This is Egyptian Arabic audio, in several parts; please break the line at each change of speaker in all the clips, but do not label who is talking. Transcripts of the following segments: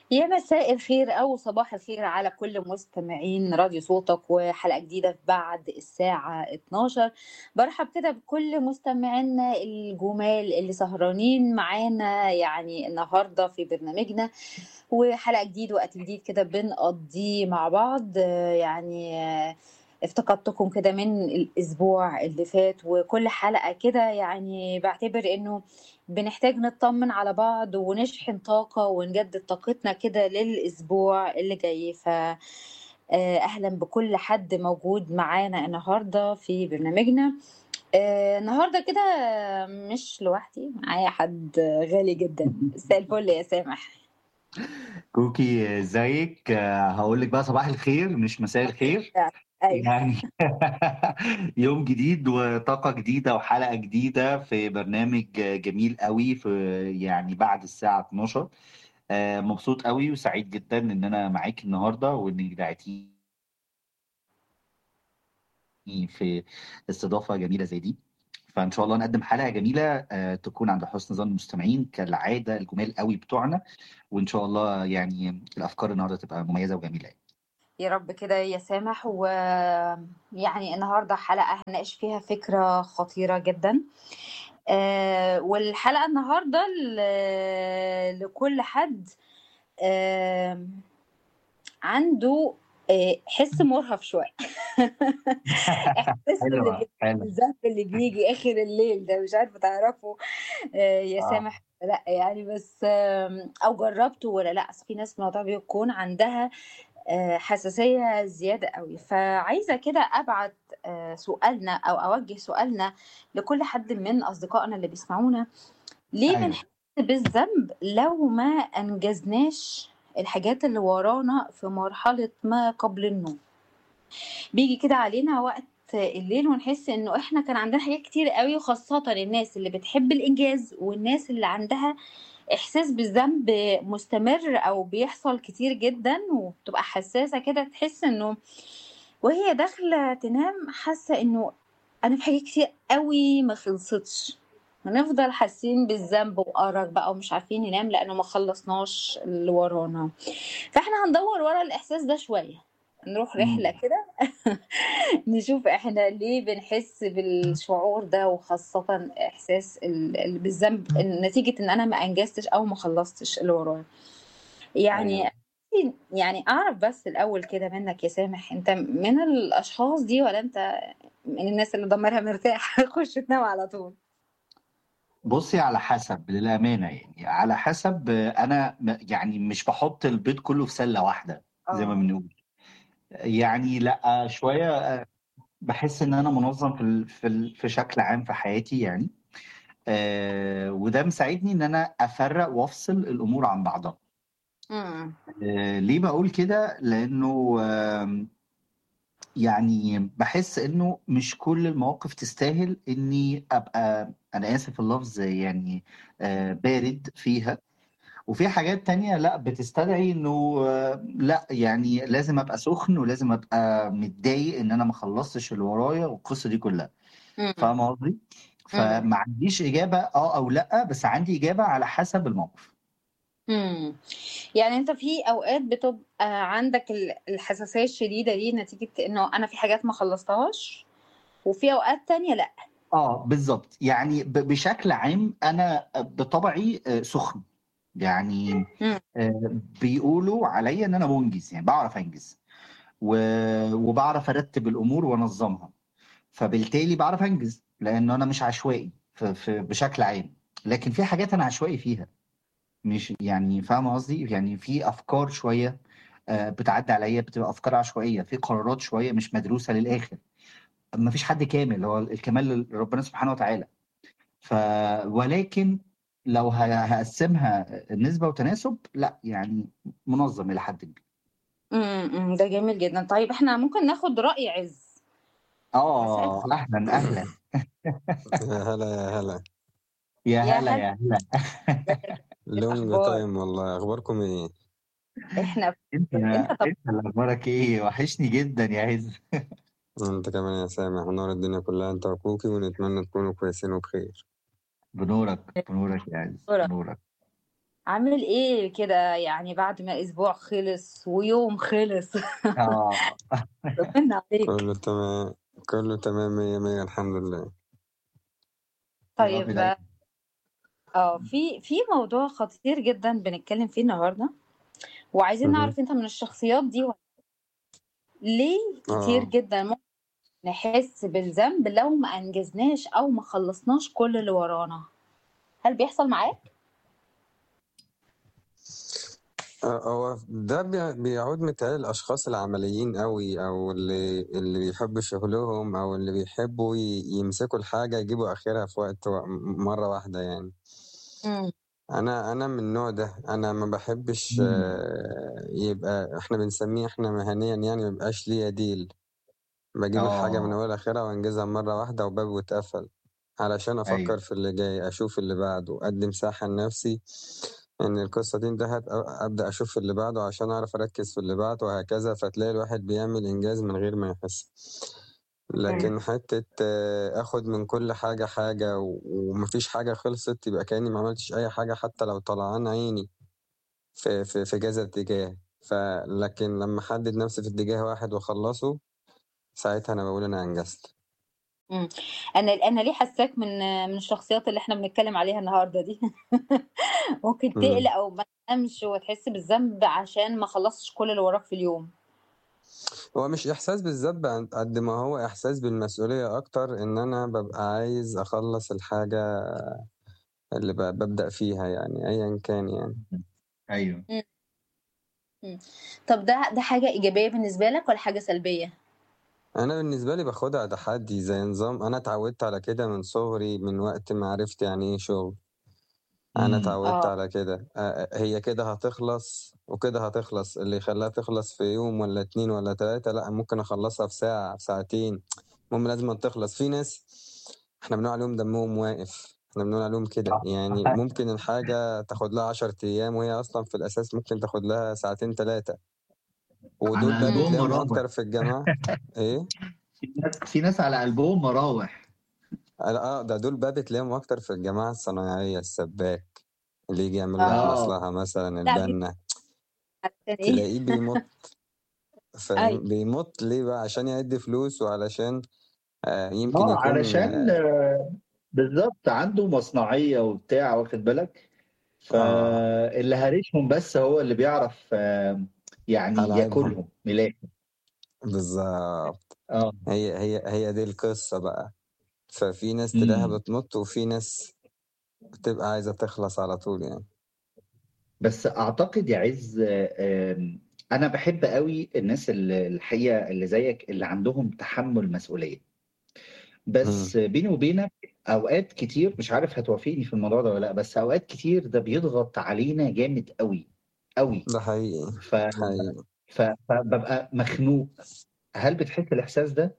يا مساء الخير أو صباح الخير على كل مستمعين راديو صوتك وحلقة جديدة في بعد الساعة 12 برحب كده بكل مستمعينا الجمال اللي سهرانين معانا يعني النهاردة في برنامجنا وحلقة جديد وقت جديد كده بنقضيه مع بعض آه، يعني آه، افتقدتكم كده من الأسبوع اللي فات وكل حلقة كده يعني بعتبر إنه بنحتاج نطمن على بعض ونشحن طاقة ونجدد طاقتنا كده للأسبوع اللي جاي ف آه، أهلا بكل حد موجود معانا النهاردة في برنامجنا آه، النهاردة كده مش لوحدي معايا حد غالي جدا مساء الفل يا سامح
كوكي ازيك آه، هقول لك بقى صباح الخير مش مساء الخير
أيوه
يعني يوم جديد وطاقة جديدة وحلقة جديدة في برنامج جميل قوي في يعني بعد الساعة 12 آه، مبسوط قوي وسعيد جدا ان انا معاك النهاردة وانك دعيتيني في استضافة جميلة زي دي فان شاء الله نقدم حلقة جميلة آه، تكون عند حسن ظن المستمعين كالعادة الجمال قوي بتوعنا وان شاء الله يعني الافكار النهارده تبقى مميزة وجميلة
يا رب كده يا سامح ويعني النهاردة حلقة هنناقش فيها فكرة خطيرة جدا آه، والحلقة النهاردة ل- لكل حد آه، عنده آه، حس مرهف شوية احساس اللي
حلوة
بي-
حلوة
الذنب اللي بيجي اخر الليل ده مش عارفه تعرفه آه، يا
اه
سامح ولا لا يعني بس آم، او جربته ولا لا أصل في ناس الموضوع بيكون عندها آه، حساسيه زياده قوي فعايزه كده ابعت آه، سؤالنا او اوجه سؤالنا لكل حد من اصدقائنا اللي بيسمعونا ليه
ايوه
بنحس بالذنب لو ما انجزناش الحاجات اللي ورانا في مرحله ما قبل النوم بيجي كده علينا وقت الليل ونحس انه احنا كان عندنا حاجات كتير قوي وخاصة الناس اللي بتحب الانجاز والناس اللي عندها احساس بالذنب مستمر او بيحصل كتير جدا وبتبقى حساسة كده تحس انه وهي داخلة تنام حاسة انه انا في حاجات كتير قوي ما خلصتش هنفضل حاسين بالذنب وأرق بقى ومش عارفين ننام لأنه ما خلصناش اللي ورانا فاحنا هندور ورا الإحساس ده شوية نروح رحلة
مم.
كده نشوف احنا ليه بنحس بالشعور ده وخاصة احساس ال- ال- بالذنب نتيجة ان انا ما انجزتش او ما خلصتش اللي ورايا يعني
ايوه
يعني اعرف بس الاول كده منك يا سامح انت من الاشخاص دي ولا انت من الناس اللي ضميرها مرتاح خش تنام على طول
بصي على حسب للأمانة يعني على حسب آه، أنا م- يعني مش بحط البيض كله في سلة واحدة زي ما
اه
بنقول يعني لا شوية آه، بحس إن أنا منظم في ال- في ال- في شكل عام في حياتي يعني آه، وده مساعدني إن أنا أفرق وأفصل الأمور عن بعضها
امم
آه، ليه بقول كده؟ لأنه آم، يعني بحس إنه مش كل المواقف تستاهل إني أبقى أنا آسف في اللفظ يعني آه، بارد فيها وفي حاجات تانية لا بتستدعي انه آه، لا يعني لازم ابقى سخن ولازم ابقى متضايق ان انا ما خلصتش اللي ورايا والقصة دي كلها
امم
فاهم قصدي؟
امم
فما عنديش اجابة اه او لا بس عندي اجابة على حسب الموقف
امم يعني انت في اوقات بتبقى عندك ال- الحساسية الشديدة دي نتيجة انه انا في حاجات ما خلصتهاش وفي اوقات تانية لا
اه بالظبط يعني ب- بشكل عام انا بطبعي آه، سخن يعني
امم
آه، بيقولوا عليا ان انا منجز يعني بعرف انجز و- وبعرف ارتب الامور وانظمها فبالتالي بعرف انجز لانه انا مش عشوائي في في بشكل عام لكن في حاجات انا عشوائي فيها مش يعني فاهم قصدي يعني في افكار شويه آه، بتعدي عليا بتبقى افكار عشوائيه في قرارات شويه مش مدروسه للاخر ما فيش حد كامل هو الكمال لربنا سبحانه وتعالى ف ولكن لو ه- هقسمها نسبه وتناسب لا يعني منظم الى حد كبير
امم ده جميل جدا طيب احنا ممكن ناخد رأي عز مساء
اه
الخير
اهلا اهلا
يا هلا يا هلا
يا
يا
هلا
هلا
يا هلا
ايه
لونج
الاخبار
تايم والله اخباركم ايه
احنا
انت
انت طب
انت اللي اخبارك ايه وحشني جدا يا عز
انت كمان يا سامح ونور الدنيا كلها انت وكوكي ونتمنى تكونوا كويسين وبخير
بنورك بنورك يا عز
دورك
بنورك
عامل ايه كده يعني بعد ما اسبوع خلص ويوم خلص
اه
طمنا عليك
كله تمام كله تمام مية مية الحمد لله
يا رب
طيب
دايما
اه في في موضوع خطير جدا بنتكلم فيه النهارده وعايزين
مهم.
نعرف انت من الشخصيات دي ولا ليه كتير
اه
جدا ممكن نحس بالذنب لو ما انجزناش او ما خلصناش كل اللي ورانا هل بيحصل معاك؟
آه، هو ده بي- بيعود متهيألي الأشخاص العمليين قوي أو اللي اللي بيحبوا شغلهم أو اللي بيحبوا ي- يمسكوا الحاجة يجيبوا آخرها في وقت و- مرة واحدة يعني
امم
أنا أنا من النوع ده أنا ما بحبش
مم.
آه، يبقى إحنا بنسميه إحنا مهنيا يعني ما يبقاش ليا ديل بجيب الحاجة من
اه
أولها لآخرها وأنجزها مرة واحدة وباب واتقفل علشان أفكر
ايوه
في اللي جاي أشوف اللي بعده أدي مساحة لنفسي إن القصة دي انتهت أ- أبدأ أشوف اللي بعده عشان أعرف أركز في اللي بعده وهكذا فتلاقي الواحد بيعمل إنجاز من غير ما يحس لكن حتة آه، أخد من كل حاجة حاجة و- ومفيش حاجة خلصت يبقى كأني ما عملتش أي حاجة حتى لو طلعان عيني في في في كذا اتجاه فلكن لما أحدد نفسي في اتجاه واحد وأخلصه ساعتها أنا بقول أنا أنجزت
امم انا انا ليه حاساك من من الشخصيات اللي احنا بنتكلم عليها النهارده دي ممكن
مم.
تقلق او ما تنامش وتحس بالذنب عشان ما خلصتش كل اللي وراك في اليوم
هو مش إحساس بالذنب عن- قد ما هو إحساس بالمسؤولية أكتر إن أنا ببقى عايز أخلص الحاجة اللي ب- ببدأ فيها يعني أيا كان يعني
ايوه
مم. مم. طب ده ده حاجة إيجابية بالنسبة لك ولا حاجة سلبية؟
أنا بالنسبة لي باخدها تحدي زي نظام أنا اتعودت على كده من صغري من وقت ما عرفت يعني إيه شغل أنا
امم
اتعودت
اه
على كده آه، هي كده هتخلص وكده هتخلص اللي يخليها تخلص في يوم ولا اتنين ولا تلاتة لأ ممكن أخلصها في ساعة في ساعتين المهم لازم تخلص في ناس احنا بنقول عليهم دمهم واقف احنا بنقول عليهم كده يعني ممكن الحاجة تاخد لها عشر أيام وهي أصلا في الأساس ممكن تاخد لها ساعتين تلاتة ودول
على
بقى
قلبهم
بتلاقيهم
مراوح
أكتر في الجامعة إيه؟
في ناس في ناس على قلبهم مراوح
اه ده دول بقى بتلاقيهم أكتر في الجامعة الصناعية السباك اللي يجي يعمل لك
اه
اه
مصلحة مثلا
لا بي-
البنا
عشان ايه؟
تلاقيه بيمط
اي
فاهم بيمط ليه بقى عشان يعد فلوس وعلشان آه يمكن
اه
يكون
علشان
اه,
آه، بالظبط عنده مصنعية وبتاع واخد بالك
آه
فاللي هارشهم بس هو اللي بيعرف آه، يعني
ألعابهم
ياكلهم من الاخر
بالظبط
اه
هي هي هي دي القصة بقى ففي ناس تلاقيها
امم
بتمط وفي ناس بتبقى عايزة تخلص على طول يعني
بس اعتقد يا عز آه، آم، انا بحب قوي الناس اللي الحقيقة اللي زيك اللي عندهم تحمل مسؤولية
مم.
بس بيني وبينك اوقات كتير مش عارف هتوافقني في الموضوع ده ولا لا بس اوقات كتير ده بيضغط علينا جامد قوي قوي
ده حقيقي
ف...
حقيقي
ف... فببقى مخنوق هل بتحس الاحساس ده؟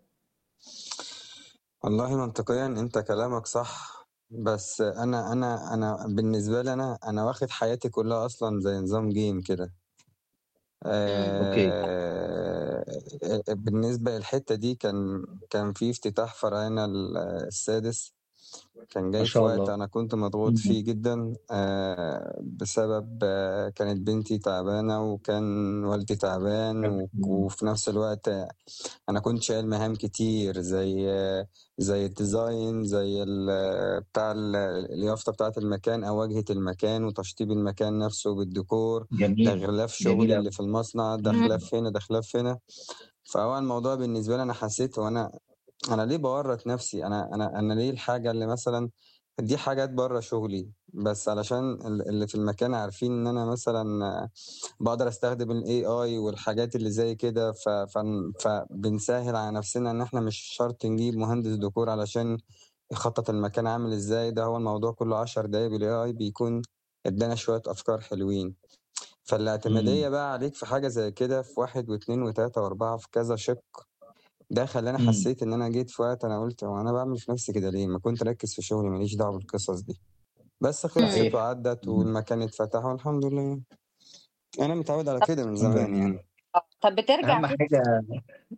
والله منطقيا انت كلامك صح بس انا انا انا بالنسبة لي انا انا واخد حياتي كلها اصلا زي نظام جيم كده
امم
اوكي
آه، بالنسبة للحتة دي كان كان في افتتاح فرعنا السادس كان
ما
جاي في
شاء
وقت
الله
أنا كنت مضغوط
مم.
فيه جدا آه، بسبب آه، كانت بنتي تعبانة وكان والدي تعبان و-
مم.
وفي نفس الوقت أنا كنت شايل مهام كتير زي زي الديزاين زي ال- بتاع ال- اليافطة بتاعة المكان أو واجهة المكان وتشطيب المكان نفسه بالديكور ده
جميل
غلاف
جميل
شغلي
قوي
اللي في المصنع ده
مم.
خلاف هنا ده خلاف هنا فهو الموضوع بالنسبة لي أنا حسيت وأنا أنا ليه بورط نفسي أنا أنا أنا ليه الحاجة اللي مثلا دي حاجات بره شغلي بس علشان ال- اللي في المكان عارفين ان انا مثلا بقدر استخدم الاي اي والحاجات اللي زي كده ف- فن- فبنسهل على نفسنا ان احنا مش شرط نجيب مهندس ديكور علشان يخطط المكان عامل ازاي ده هو الموضوع كله عشر دقايق بالاي اي بيكون ادانا شوية افكار حلوين فالاعتمادية
مم.
بقى عليك في حاجة زي كده في واحد واثنين وثلاثة واربعة في كذا شق ده خلاني
مم.
حسيت ان انا جيت في وقت انا قلت هو انا بعمل في نفسي كده ليه ما كنت ركز في شغلي ماليش دعوة بالقصص دي بس خلصت
صحيح
وعدت
مم.
والمكان اتفتح والحمد لله انا متعود على
طب
كده من
الحمد
زمان
لله
يعني
طب بترجع
اهم
تاني
حاجة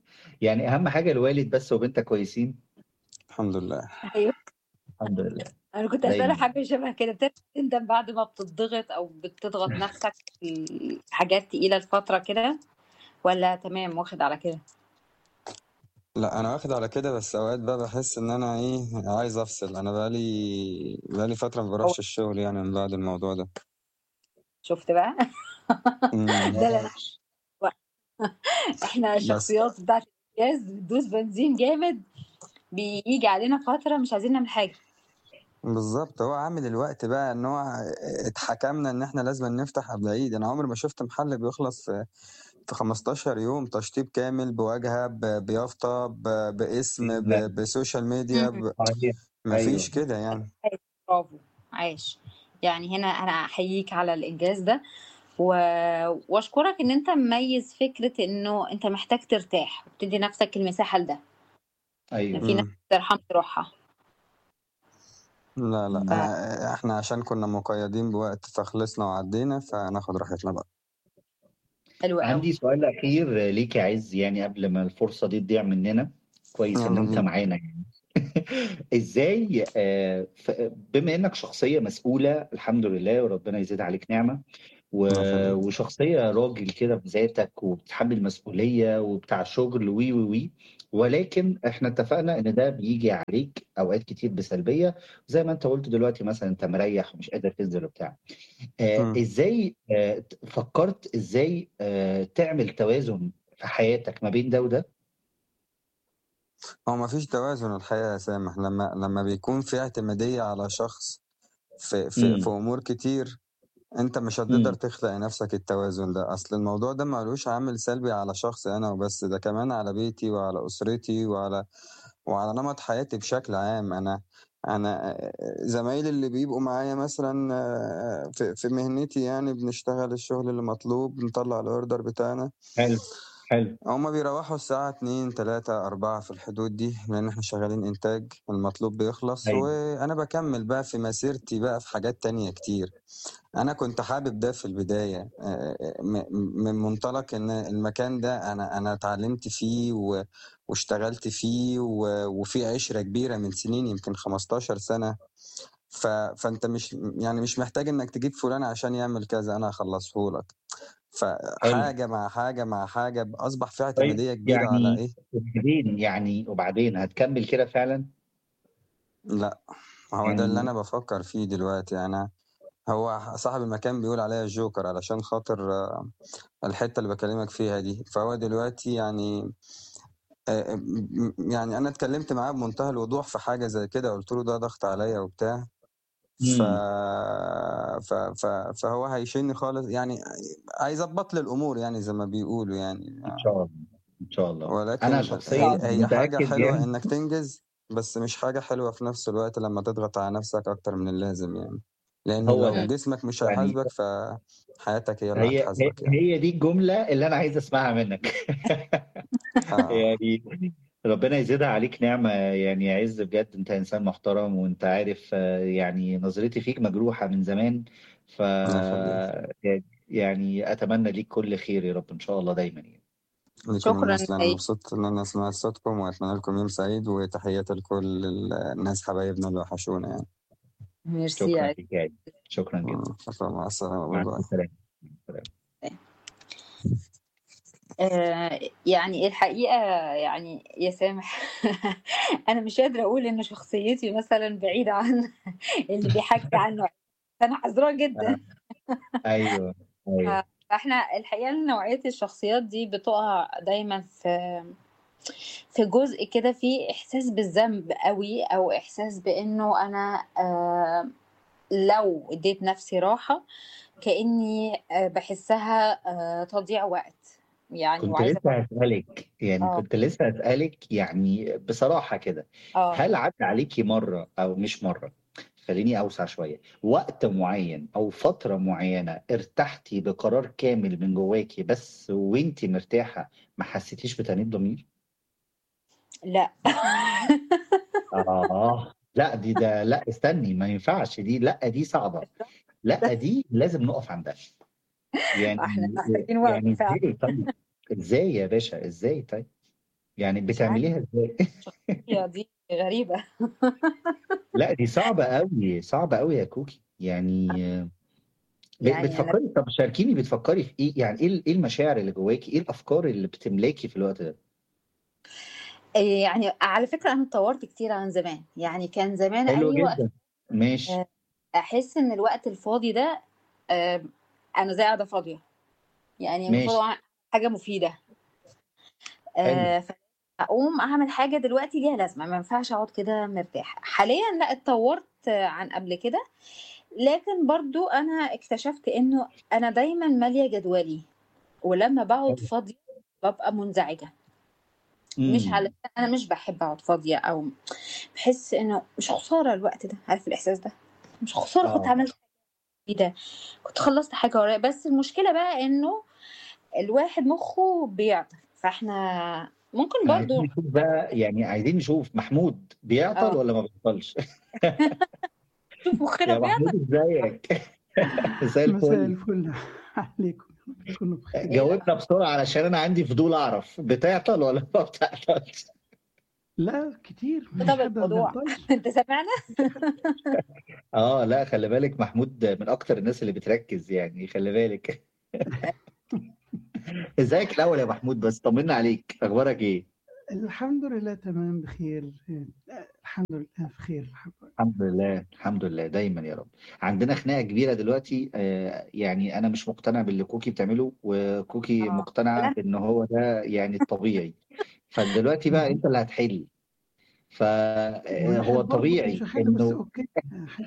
يعني اهم حاجة الوالد بس وبنتك كويسين
الحمد لله
ايوه
الحمد لله
أنا كنت أسألك
دايما
حاجة شبه كده بتبقى تندم بعد ما بتضغط أو بتضغط نفسك في حاجات تقيلة لفترة كده ولا تمام واخد على كده؟
لا انا واخد على كده بس اوقات بقى بحس ان انا ايه عايز افصل انا بقالي بقالي فتره ما
هو
بروحش الشغل يعني من بعد الموضوع ده
شفت بقى؟
امم
ده اللي أنا
ماشي
احنا
بس
الشخصيات بتاعت الجاز بتدوس بنزين جامد بيجي علينا فترة مش عايزين نعمل حاجة
بالظبط هو عامل الوقت بقى ان هو اتحكمنا ان احنا لازم نفتح قبل العيد انا عمري ما شفت محل بيخلص في في 15 يوم تشطيب كامل بواجهه ب- بيافطه ب- باسم
لا
ب- بسوشيال ميديا
مم.
ب...
صحيح
مفيش
ايوه
كده يعني
عاش، برافو عاش يعني هنا أنا أحييك على الإنجاز ده و... وأشكرك إن أنت مميز فكرة إنه أنت محتاج ترتاح وتدي نفسك المساحة لده
ايوه
في ناس
امم
ترحم روحها
لا لا
مم.
ف...
آه، احنا عشان كنا مقيدين بوقت فخلصنا وعدينا فناخد راحتنا بقى
حلو قوي
عندي سؤال اخير ليك يا عز يعني قبل ما الفرصه دي تضيع مننا كويس ان
يلا
انت
بينا
معانا يعني ازاي آه، ف- بما انك شخصيه مسؤوله الحمد لله وربنا يزيد عليك نعمه و-
الله يخليك
وشخصيه راجل كده بذاتك وبتتحمل مسؤوليه وبتاع شغل وي وي وي ولكن احنا اتفقنا ان ده بيجي عليك اوقات كتير بسلبيه زي ما انت قلت دلوقتي مثلا انت مريح ومش قادر تنزل وبتاع آه،
مم.
ازاي آه، فكرت ازاي آه، تعمل توازن في حياتك ما بين ده وده
هو مفيش توازن الحقيقة يا سامح لما لما بيكون في اعتمادية على شخص في في في
امم
أمور كتير انت مش هتقدر
امم
تخلق لنفسك التوازن ده اصل الموضوع ده ملوش عامل سلبي على شخص انا وبس ده كمان على بيتي وعلى اسرتي وعلى وعلى نمط حياتي بشكل عام انا انا زمايلي اللي بيبقوا معايا مثلا آه، في في مهنتي يعني بنشتغل الشغل اللي مطلوب نطلع الاوردر بتاعنا
حلو حلو
هما بيروحوا الساعة اتنين تلاتة أربعة في الحدود دي لأن احنا شغالين إنتاج المطلوب بيخلص
ايوه
وأنا بكمل بقى في مسيرتي بقى في حاجات تانية كتير انا كنت حابب ده في البدايه آه، م- من منطلق ان المكان ده انا انا اتعلمت فيه و- واشتغلت فيه و- وفي عشره كبيره من سنين يمكن 15 سنه ف... فانت مش يعني مش محتاج انك تجيب فلان عشان يعمل كذا انا هخلصه لك
حلو
فحاجه مع حاجه مع حاجه اصبح في
طيب
اعتماديه كبيره على
يعني
ايه
وبعدين يعني وبعدين هتكمل كده فعلا
لا هو ده اللي
يعني
انا بفكر فيه دلوقتي انا هو صاحب المكان بيقول عليا الجوكر علشان خاطر آه، الحتة اللي بكلمك فيها دي فهو دلوقتي يعني آه، م- يعني أنا اتكلمت معاه بمنتهى الوضوح في حاجة زي كده قلت له ده ضغط عليا وبتاع ف...
امم
ف... ف... فهو هيشيلني خالص يعني هيظبط لي الأمور يعني زي ما بيقولوا يعني
ان شاء الله ان شاء الله انا
ولكن
شخصيا
هي هي حاجة
متاكد
حلوة
يعني
إنك تنجز بس مش حاجة حلوة في نفس الوقت لما تضغط على نفسك أكتر من اللازم يعني لأن
هو
لو
ده
جسمك مش
يعني
هيحاسبك فحياتك هي اللي
هي هي
هتحاسبك يعني
هي دي الجمله اللي انا عايز اسمعها منك
آه.
يعني ربنا يزيدها عليك نعمة يعني يا عز بجد انت انسان محترم وانت عارف آه، يعني نظرتي فيك مجروحة من زمان ف
الله يخليك
يعني اتمنى ليك كل خير يا رب ان شاء الله دايما يعني
لكم
شكرا
المثل أنا
يا
مبسوط إن أنا سمعت صوتكم وأتمنى لكم يوم سعيد وتحياتي لكل الناس حبايبنا اللي وحشونا يعني
ميرسي
شكرا
يا
ليك يا عز شكرا جدا
شكرا مع السلامة باي
مع
باي
السلامة مع السلامة.
آه، يعني الحقيقة يعني يا سامح أنا مش قادرة أقول إن شخصيتي مثلا بعيدة عن اللي بيحكي عنه أنا حذرة جدا
ايوه ايوه
فاحنا الحقيقة نوعية الشخصيات دي بتقع دايما في في جزء كده فيه إحساس بالذنب قوي أو إحساس بإنه أنا آه، لو اديت نفسي راحة كأني آه، بحسها آه، تضييع وقت يعني
كنت
وعايزة
لسه هسألك يعني
اه
كنت لسه هسألك يعني بصراحة كده
اه
هل عدى عليكي مرة أو مش مرة خليني أوسع شوية وقت معين أو فترة معينة ارتحتي بقرار كامل من جواكي بس وانتي مرتاحة ما حسيتيش بتأنيب ضمير؟
لا
آه لا دي ده لا استني ما ينفعش دي لا دي صعبة لا دي لازم نقف عندها
احنا
يعني
محتاجين وقت
يعني
فعلا
ازاي طيب ازاي يا باشا ازاي طيب يعني
مش عارفة
بتعمليها ازاي
الشخصية دي غريبة
لا دي صعبة قوي صعبة قوي يا كوكي يعني ب-
يعني أنا
بتفكري طب شاركيني بتفكري في ايه يعني ايه ايه المشاعر اللي جواكي ايه الافكار اللي بتملاكي في الوقت ده
إيه يعني على فكرة أنا اتطورت كتير عن زمان يعني كان زمان
حلو
أي وقت
جدا ماشي
آه، أحس إن الوقت الفاضي ده آه، أنا زي قاعدة فاضية يعني المفروض
ماشي
أعمل حاجة مفيدة
حلو
آه، فأقوم أعمل حاجة دلوقتي ليها لازمة ما ينفعش أقعد كده مرتاحة حاليا لا اتطورت آه، عن قبل كده لكن برضو أنا اكتشفت إنه أنا دايما مالية جدولي ولما بقعد
حلو
فاضية ببقى منزعجة مش
امم
على انا مش بحب اقعد فاضيه او بحس انه مش خساره الوقت ده عارف الاحساس ده مش خساره كنت
اه
عملت حاجه ده كنت خلصت حاجه ورايا بس المشكله بقى انه الواحد مخه بيعطل فاحنا ممكن
عايزين
برضو
نشوف بقى يعني عايزين نشوف محمود بيعطل
اه
ولا ما بيعطلش
شوف مخنا
يا محمود
بيعطل
ازيك زي
مساء
الفل
الفل عليكم كله بخير
ايه
جاوبنا بسرعة علشان انا عندي فضول اعرف بتعطل ولا ما بتعطلش
لا كتير مفيش
طب
حد ما
الموضوع
بيعطلش
انت سامعنا
اه لا خلي بالك محمود من اكتر الناس اللي بتركز يعني خلي بالك ازيك الاول يا محمود بس طمنا عليك اخبارك ايه
الحمد لله تمام بخير الحمد لله بخير الحمد لله
الحمد لله الحمد لله دايما يا رب عندنا خناقه كبيره دلوقتي آه يعني انا مش مقتنع باللي كوكي بتعمله وكوكي
اه
مقتنعه
لا
بان هو ده يعني الطبيعي فدلوقتي بقى انت اللي هتحل فهو
واحد برضه
طبيعي
مش حاجه بس
انه
اوكي حلو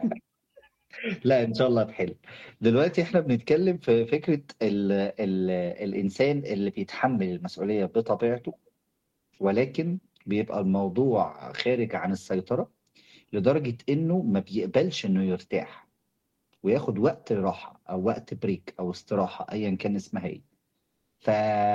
لا ان شاء الله هتحل دلوقتي احنا بنتكلم في فكره ال ال الانسان اللي بيتحمل المسؤوليه بطبيعته ولكن بيبقى الموضوع خارج عن السيطره لدرجه انه ما بيقبلش انه يرتاح وياخد وقت راحه او وقت بريك او استراحه ايا كان اسمها ايه ف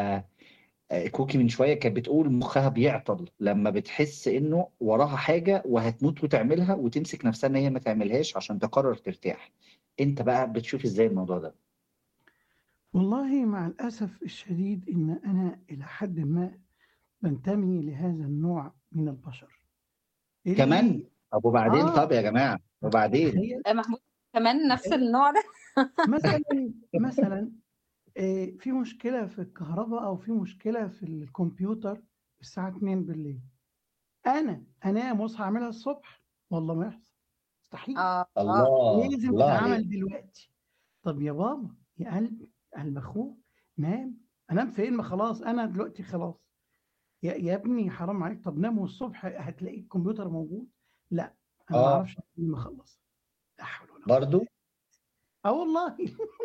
كوكي من شويه كانت بتقول مخها بيعطل لما بتحس انه وراها حاجه وهتموت وتعملها وتمسك نفسها ان هي ما تعملهاش عشان تقرر ترتاح انت بقى بتشوف ازاي الموضوع ده
والله مع الاسف الشديد ان انا الى حد ما بنتمي لهذا النوع من البشر
كمان
اللي
طب وبعدين
اه
طب يا جماعه وبعدين
تخيل
محمود كمان نفس النوع ده
مثلا مثلا آه، في مشكلة في الكهرباء أو في مشكلة في الكمبيوتر الساعة 2 بالليل أنا أنام وأصحى أعملها الصبح والله ما يحصل مستحيل
اه اه
الله
لازم
الله عليك
تتعمل دلوقتي طب يا بابا يا قلبي قلب أخوك نام أنام فين ما خلاص أنا دلوقتي خلاص يا, يا ابني حرام عليك طب نام والصبح هتلاقي الكمبيوتر موجود لا أنا ما
اه
أعرفش ما أخلص لا حول ولا قوة
برضو
إلا اه والله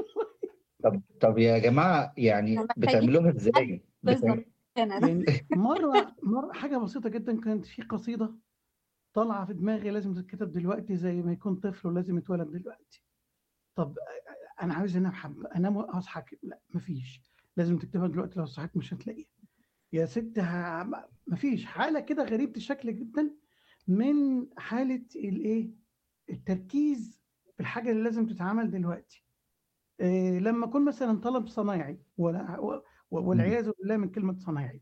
طب طب يا جماعه يعني
احنا محتاجين
بتعملوها ازاي
بالظبط
بتعمل...
هنا ده
يعني مرة مرة حاجة بسيطة جدا كانت في قصيدة طالعة في دماغي لازم تتكتب دلوقتي زي ما يكون طفل ولازم يتولد دلوقتي طب أنا عاوز أنام حبة أنام وأصحى كده. لا مفيش لازم تكتبها دلوقتي لو صحيت مش هتلاقيها يا ست ه... مفيش حالة كده غريبة الشكل جدا من حالة الإيه التركيز في الحاجة اللي لازم تتعمل دلوقتي إيه لما أكون مثلا طلب صنايعي ولا و-
مم.
والعياذ بالله من كلمة صنايعي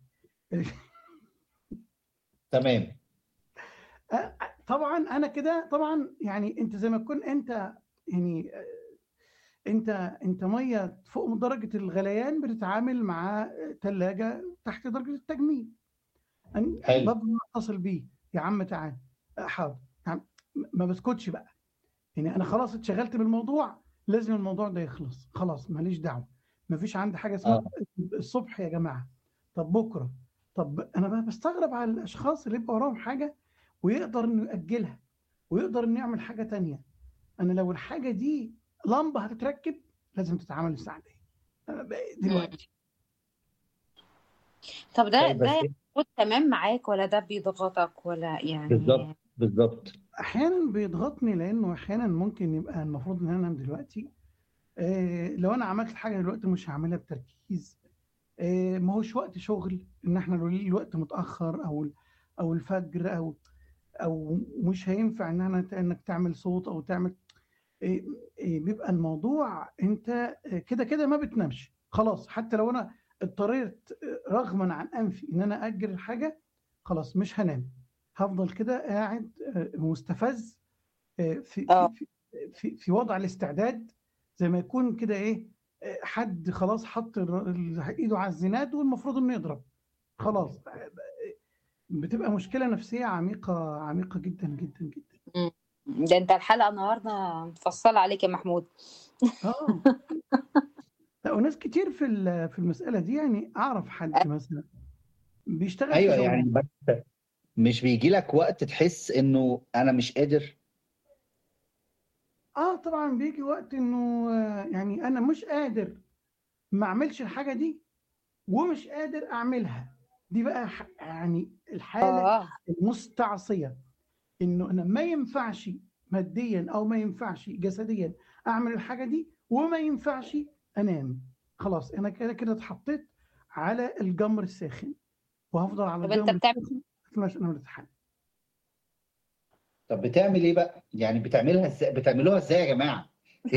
تمام
أه، طبعا انا كده طبعا يعني انت زي ما تكون انت يعني أه، انت انت ميه فوق درجه الغليان بتتعامل مع ثلاجه تحت درجه التجميد أن-
حلو
ببقى اتصل بيه يا عم تعال أه، حاضر يا عم ما بسكتش بقى يعني انا خلاص اتشغلت بالموضوع لازم الموضوع ده يخلص خلاص ماليش دعوه مفيش عندي حاجه اسمها
اه
الصبح يا جماعه طب بكره طب انا بقى بستغرب على الاشخاص اللي يبقى وراهم حاجه ويقدر انه ياجلها ويقدر انه يعمل حاجه تانية انا لو الحاجه دي لمبه هتتركب لازم تتعمل الساعه دي أنا بقى
مم.
دلوقتي
طب ده
طيب
ده
بس
المفروض تمام معاك ولا ده بيضغطك ولا
بالظبط
يعني
بالظبط
احيانا بيضغطني لانه احيانا ممكن يبقى المفروض ان انا انام دلوقتي إيه لو انا عملت الحاجه دلوقتي مش هعملها بتركيز إيه ما هوش وقت شغل ان احنا لو الوقت متاخر او او الفجر او او مش هينفع ان انا انك تعمل صوت او تعمل إيه إيه بيبقى الموضوع انت كده كده ما بتنامش خلاص حتى لو انا اضطريت رغما عن انفي ان انا اجل الحاجه خلاص مش هنام هفضل كده قاعد آه، مستفز آه، في
اه
في في في في وضع الاستعداد زي ما يكون كده ايه آه، حد خلاص حط الر- ال- ايده على الزناد والمفروض انه يضرب خلاص بتبقى مشكله نفسيه عميقه عميقه جدا جدا جدا
مم. ده انت الحلقة النهاردة مفصلة عليك يا محمود
اه لا وناس كتير في ال- في المساله دي يعني اعرف حد مثلا بيشتغل في
ايوه
شغل
يعني بس مش بيجي لك وقت تحس انه انا مش قادر
اه طبعا بيجي وقت انه آه، يعني انا مش قادر ما اعملش الحاجه دي ومش قادر اعملها دي بقى ح- يعني الحاله
اه
المستعصيه انه انا ما ينفعش ماديا او ما ينفعش جسديا اعمل الحاجه دي وما ينفعش انام خلاص انا كده كده اتحطيت على الجمر الساخن وهفضل على
طب انت
الجمر
بتعمل
الساخن عشان انا الامتحان
طب بتعمل ايه بقى يعني بتعملها ازاي بتعملوها ازاي يا جماعه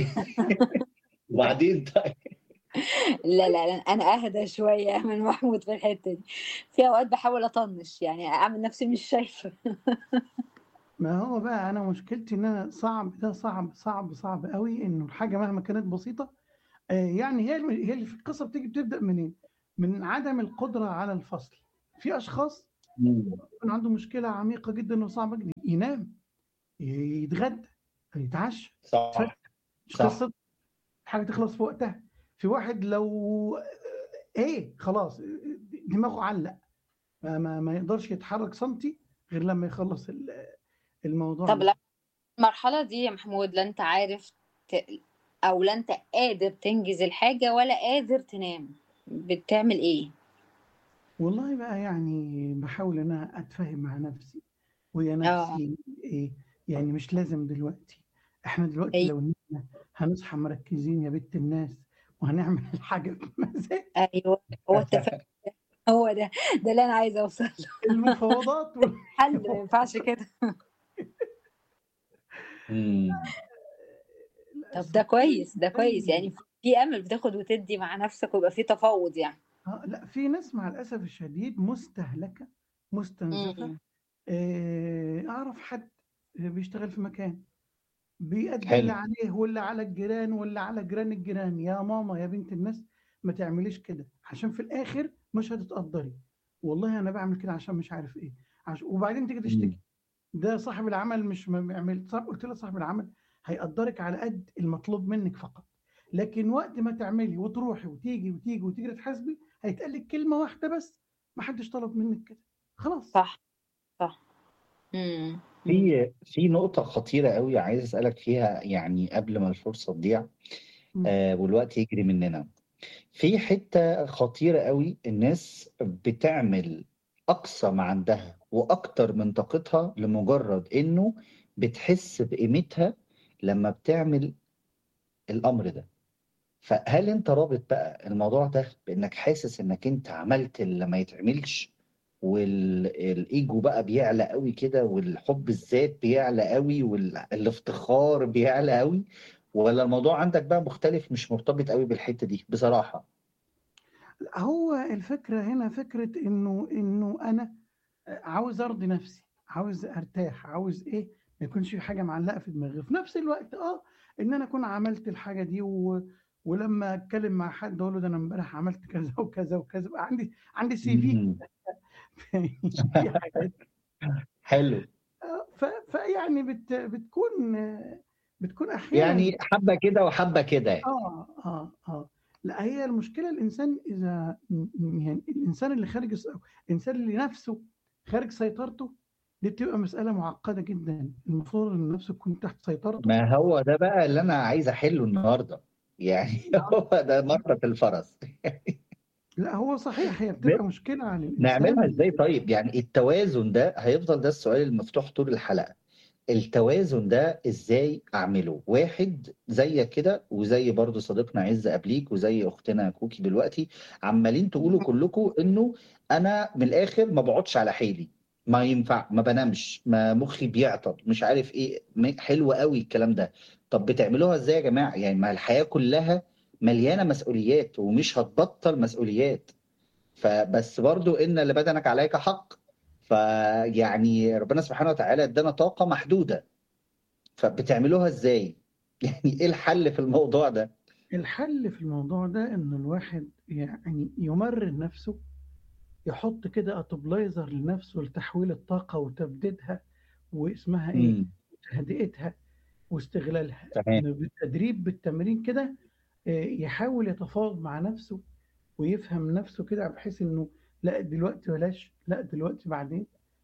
وبعدين طيب
لا لا لا انا اهدى شوية من محمود في الحتة دي في اوقات بحاول اطنش يعني اعمل نفسي مش شايفة
ما هو بقى انا مشكلتي ان انا صعب ده صعب صعب صعب قوي انه الحاجه مهما كانت بسيطه آه، يعني هي هي اللي في القصه بتيجي بتبدا منين؟ من عدم القدره على الفصل في اشخاص يكون عنده مشكله عميقه جدا وصعبه جدا ينام يتغدى يتعشى
صح
مش
صح
قصه حاجه تخلص في وقتها في واحد لو ايه خلاص دماغه علق ما, ما, ما يقدرش يتحرك سنتي غير لما يخلص ال- الموضوع
طب
ده
لا المرحلة دي يا محمود لا انت عارف ت... او لا انت قادر تنجز الحاجة ولا قادر تنام بتعمل ايه
والله بقى يعني بحاول ان انا اتفاهم مع نفسي ويا
اه
نفسي ايه يعني مش لازم دلوقتي احنا دلوقتي
اي
لو نمنا هنصحى مركزين يا بنت الناس وهنعمل الحاجه بمزاج
ايوه هو التفاهم هو ده ده اللي انا عايزه اوصل له
المفاوضات وال-
حل ما ينفعش كده
مم.
طب ده كويس ده كويس يعني في امل بتاخد وتدي مع نفسك ويبقى في تفاوض يعني
آه لا في ناس مع الاسف الشديد مستهلكه مستنزفه
امم
آه، اعرف حد بيشتغل في مكان بيأدي
حلو
اللي عليه واللي على الجيران واللي على جيران الجيران يا ماما يا بنت الناس ما تعمليش كده عشان في الاخر مش هتتقدري والله انا بعمل كده عشان مش عارف ايه عشان وبعدين تيجي تشتكي
مم.
ده صاحب العمل مش ما بيعمل صاحب قلت له صاحب العمل هيقدرك على قد المطلوب منك فقط لكن وقت ما تعملي وتروحي وتيجي وتيجي وتيجي تحاسبي هيتقال لك كلمه واحده بس ما حدش طلب منك كده خلاص
صح صح امم أمم.
في في نقطة خطيرة قوي عايز أسألك فيها يعني قبل ما الفرصة تضيع
مم.
آه والوقت يجري مننا في حتة خطيرة قوي الناس بتعمل أقصى ما عندها وأكتر من طاقتها لمجرد إنه بتحس بقيمتها لما بتعمل الأمر ده فهل أنت رابط بقى الموضوع ده بإنك حاسس إنك أنت عملت اللي ما يتعملش والايجو بقى بيعلى قوي كده والحب الذات بيعلى قوي والافتخار بيعلى قوي ولا الموضوع عندك بقى مختلف مش مرتبط قوي بالحتة دي بصراحة
هو الفكرة هنا فكرة إنه إنه أنا عاوز أرضي نفسي عاوز أرتاح عاوز إيه ما يكونش في حاجة معلقة في دماغي في نفس الوقت أه إن أنا أكون عملت الحاجة دي و... ولما أتكلم مع حد أقول له ده أنا امبارح عملت كذا وكذا وكذا بقى عندي عندي سي في
مم.
في حاجات
حلو
آه، ف... فيعني بت... بتكون بتكون أحيانا
يعني حبة كده وحبة كده يعني
اه اه اه لا هي المشكله الانسان اذا م- يعني الانسان اللي خارج الس- الانسان اللي نفسه خارج سيطرته دي بتبقى مساله معقده جدا المفروض ان نفسه تكون تحت سيطرته
ما هو ده بقى اللي أنا عايز أحله النهاردة يعني هو ده مرة الفرس
لا هو صحيح هي بتبقى مشكله على الانسان
نعملها ازاي طيب يعني التوازن ده هيفضل ده السؤال المفتوح طول الحلقة التوازن ده ازاي اعمله واحد زيك كده وزي برضو صديقنا عز قبليك وزي اختنا كوكي دلوقتي عمالين تقولوا كلكم انه انا من الاخر ما بقعدش على حيلي ما ينفع ما بنامش ما مخي بيعطل مش عارف ايه م- حلو قوي الكلام ده طب بتعملوها ازاي يا جماعة يعني ما الحياة كلها مليانه مسؤوليات ومش هتبطل مسؤوليات فبس برضو ان لبدنك عليك حق فيعني ربنا سبحانه وتعالى ادانا طاقه محدوده فبتعملوها ازاي؟ يعني ايه الحل في الموضوع ده؟
الحل في الموضوع ده ان الواحد يعني يمرن نفسه يحط كده اتوبلايزر لنفسه لتحويل الطاقة وتبديدها واسمها ايه
امم
تهدئتها واستغلالها
تمام
إنه بالتدريب بالتمرين كده آه، يحاول يتفاوض مع نفسه ويفهم نفسه كده بحيث انه لا دلوقتي بلاش لا دلوقتي بعدين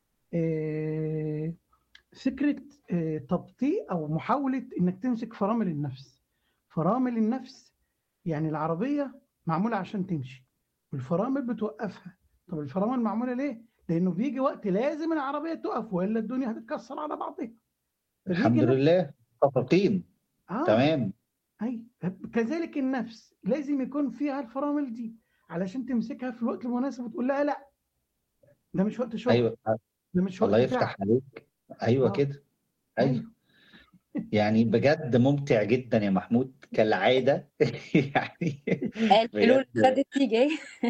آه، فكرة آه، تبطيء او محاولة انك تمسك فرامل النفس فرامل النفس يعني العربية معمولة عشان تمشي والفرامل بتوقفها طب الفرامل معمولة ليه؟ لأنه بيجي وقت لازم العربية تقف وإلا الدنيا هتتكسر على بعضها
الحمد
فبيجي نفس
لله متفقين
اه
تمام
اي كذلك النفس لازم يكون فيها الفرامل دي علشان تمسكها في الوقت المناسب وتقول لها لا ده مش وقت شغل
ايوه
ده مش وقت
الله
تعب
يفتح عليك ايوه
اه
كده ايوه
ايوه
يعني بجد ممتع جدا يا محمود كالعاده يعني
الحلول
بجد
خدت نتيجة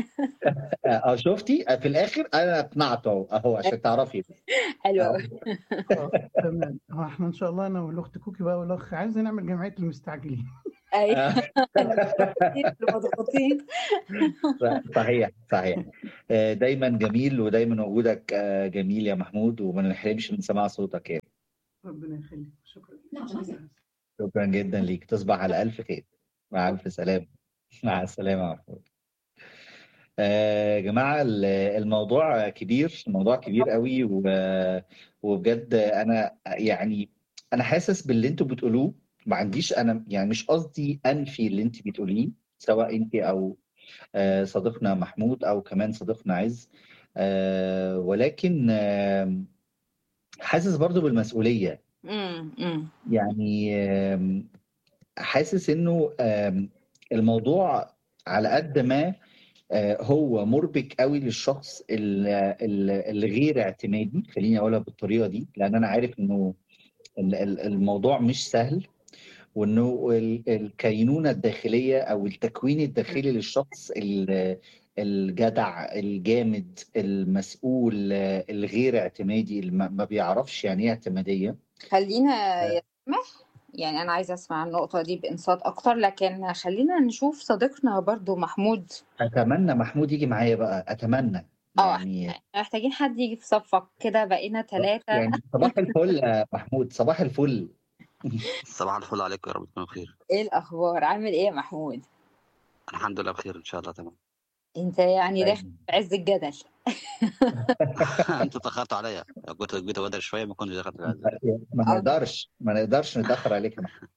اه شفتي في الاخر انا اقنعته اهو اهو عشان تعرفي
حلوة
اه
أوي
اه تمام هو احنا ان شاء الله انا والاخت كوكي بقى والاخ عايزين نعمل جمعيه المستعجلين
أيوة
آه.
المضغوطين المضغوطين
صحيح صحيح آه، دايما جميل ودايما وجودك آه، جميل يا محمود وما نحرمش من سماع صوتك يعني
ربنا يخليك شكرا
شكرا جدا ليك تصبح على الف خير مع الف سلامه مع السلامه يا محمود آه، يا جماعة ال- الموضوع كبير الموضوع كبير قوي و- وبجد أنا يعني أنا حاسس باللي أنتوا بتقولوه ما عنديش أنا يعني مش قصدي أنفي اللي أنت بتقوليه سواء أنت أو آه، صديقنا محمود أو كمان صديقنا عز آه، ولكن آه، حاسس برضو بالمسؤولية
امم امم
يعني آم، حاسس إنه آم، الموضوع على قد ما آه، هو مربك قوي للشخص ال- ال- الغير اعتمادي خليني اقولها بالطريقه دي لان انا عارف انه ال- ال- الموضوع مش سهل وانه ال- الكينونه الداخليه او التكوين الداخلي للشخص ال- الجدع الجامد المسؤول آه، الغير اعتمادي اللي ما ما بيعرفش يعني ايه اعتماديه
خلينا
آه،
يسمح يعني أنا عايزة أسمع النقطة دي بإنصات أكتر لكن خلينا نشوف صديقنا برضو محمود
اتمنى محمود يجي معايا بقى اتمنى
اه احنا
يعني
محتاجين حد يجي في صفك كده بقينا ثلاثة
يعني صباح الفل يا محمود صباح الفل
صباح الفل عليكم يا رب تكونوا بخير
ايه الأخبار عامل ايه يا محمود
الحمد لله بخير ان شاء الله تمام
انت يعني داخل
دايما
في عز الجدل
انتوا اتاخرتوا عليا لو كنت جيت بدري شويه ما كنتش دخلت العزة
ما
اه
نقدرش ما نقدرش نتأخر عليك يا محمود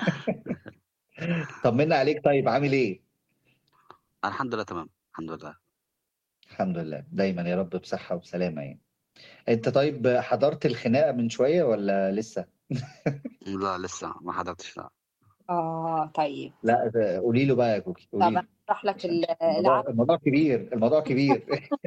طمنا عليك طيب عامل ايه؟
الحمد لله تمام الحمد لله
الحمد لله دايما يا رب بصحة وبسلامة يعني انت طيب حضرت الخناقة من شوية ولا لسه؟
لا لسه ما حضرتش لا
اه طيب
لا قولي له بقى يا كوكي
طب
قولي
انا
له
اشرح لك
عشان
ال-
الموضوع
العقد
الموضوع كبير الموضوع كبير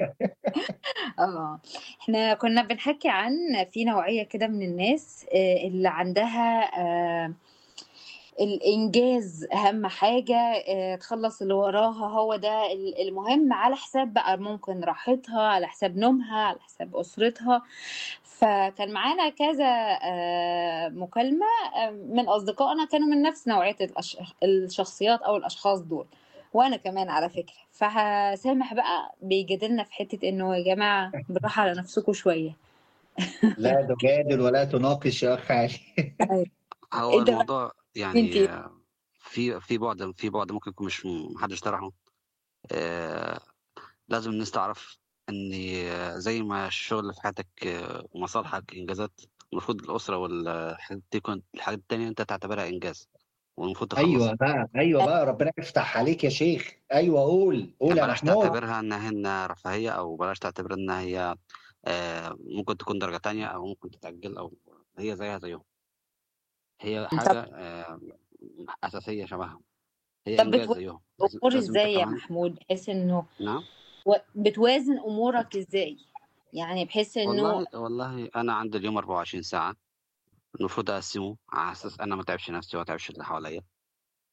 اه احنا كنا بنحكي عن في نوعية كده من الناس آه، اللي عندها آه، الإنجاز أهم حاجة آه، تخلص اللي وراها هو ده ال- المهم على حساب بقى ممكن راحتها على حساب نومها على حساب أسرتها فكان معانا كذا آه، مكالمة آه، من أصدقائنا كانوا من نفس نوعية الأش- الشخصيات أو الأشخاص دول وأنا كمان على فكرة فسامح بقى بيجادلنا في حتة إنه يا جماعة بالراحة على نفسكم شوية
لا تجادل ولا تناقش يا اخ علي
أيوة.
هو
أنت
الموضوع
مين
يعني
فيه؟
آه، في في بعد في بعد ممكن يكون مش محدش طرحه آه، لازم الناس تعرف ان آه، زي ما الشغل في حياتك آه، ومصالحك انجازات المفروض الاسره والحاجات دي تكون الحاجات التانية انت تعتبرها انجاز والمفروض
ايوه
تخلصها
بقى ايوه بقى ربنا يفتح عليك يا شيخ ايوه قول قول يا
بلاش
محمود
تعتبرها انها هن رفاهية او بلاش تعتبر انها هي آه، ممكن تكون درجة تانية او ممكن تتأجل او هي زيها زيهم هي
طب
حاجة آه، أساسية شبههم هي
طب
إنجاز
بتوازن
زيهم لازم
الأمور
لازم أنت
إزاي يا
كمان
محمود بحيث إنه
نعم
و- بتوازن أمورك إزاي يعني بحيث إنه
والله والله أنا عندي اليوم 24 ساعة المفروض أقسمه على أساس أنا ما تعبش نفسي وما تعبش اللي حواليا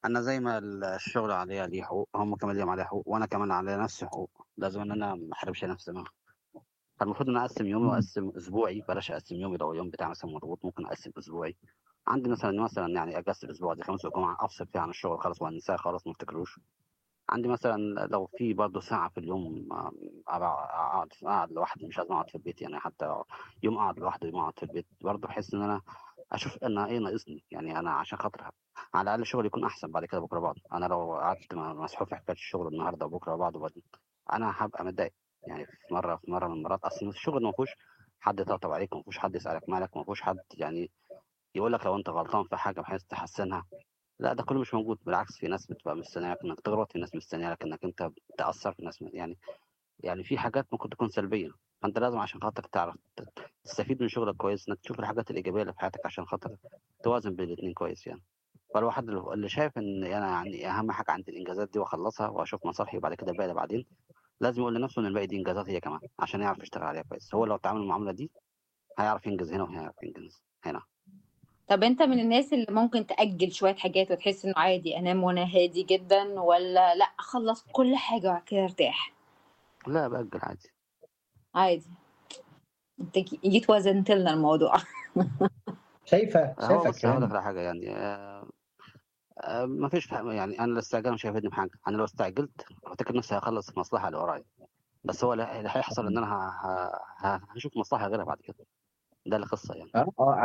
انا زي ما الشغل عليا ليه حقوق هم كمان ليهم عليا حقوق وانا كمان عليا نفس حقوق لازم ان انا ما احرمش نفسي منها فالمفروض ان انا اقسم يومي واقسم اسبوعي بلاش اقسم يومي لو اليوم بتاعي مثلا مضغوط ممكن اقسم اسبوعي عندي مثلا مثلا يعني اجازه الاسبوع دي خميس وجمعه افصل فيها عن الشغل خلاص وانساه خلاص ما افتكروش عندي مثلا لو في برضه ساعه في اليوم آه، اقعد اقعد لوحدي مش لازم اقعد في البيت يعني حتى يوم اقعد لوحدي يوم اقعد في البيت برضه بحس ان انا اشوف ان ايه ناقصني يعني انا عشان خاطر على الاقل شغلي يكون احسن بعد كده بكره بعض انا لو قعدت م- مسحوق في حكايه الشغل النهارده وبكره بعض وبعدين انا هبقى متضايق يعني في مره في مره من المرات اصلا الشغل ما فيهوش حد يطبطب عليك ما فيهوش حد يسالك مالك ما فيهوش حد يعني يقول لك لو انت غلطان في حاجه بحيث تحسنها لا ده كله مش موجود بالعكس في ناس بتبقى مستنياك انك تغلط في ناس مستنياك انك انت تاثر في ناس يعني يعني في حاجات ممكن تكون سلبيه فانت لازم عشان خاطر تعرف ت- تستفيد من شغلك كويس انك تشوف الحاجات الايجابيه اللي في حياتك عشان خاطر توازن بين الاثنين كويس يعني فالواحد اللي اللي شايف ان انا يعني اهم حاجه عندي الانجازات دي واخلصها واشوف مصالحي وبعد كده الباقي ده بعدين لازم يقول لنفسه ان الباقي دي انجازات هي كمان عشان يعرف يشتغل عليها كويس هو لو اتعامل المعامله دي هيعرف ينجز هنا وهيعرف ينجز هنا
طب انت من الناس اللي ممكن تأجل شوية حاجات وتحس انه عادي انام وانا هادي جدا ولا لا اخلص كل حاجة وبعد كده ارتاح
لا باجل عادي
عادي انت جيت وزنت لنا الموضوع
شايفه
هو
شايفه
بص هقول لك
الكلام
على حاجه يعني آه آه ما فيش يعني انا الاستعجال مش هيفيدني بحاجه انا لو استعجلت افتكر نفسي هخلص المصلحه اللي ورايا بس هو اللي اللي هيحصل ان انا ه- ه- ه- هشوف مصلحه غيرها بعد كده ده القصه يعني
اه اه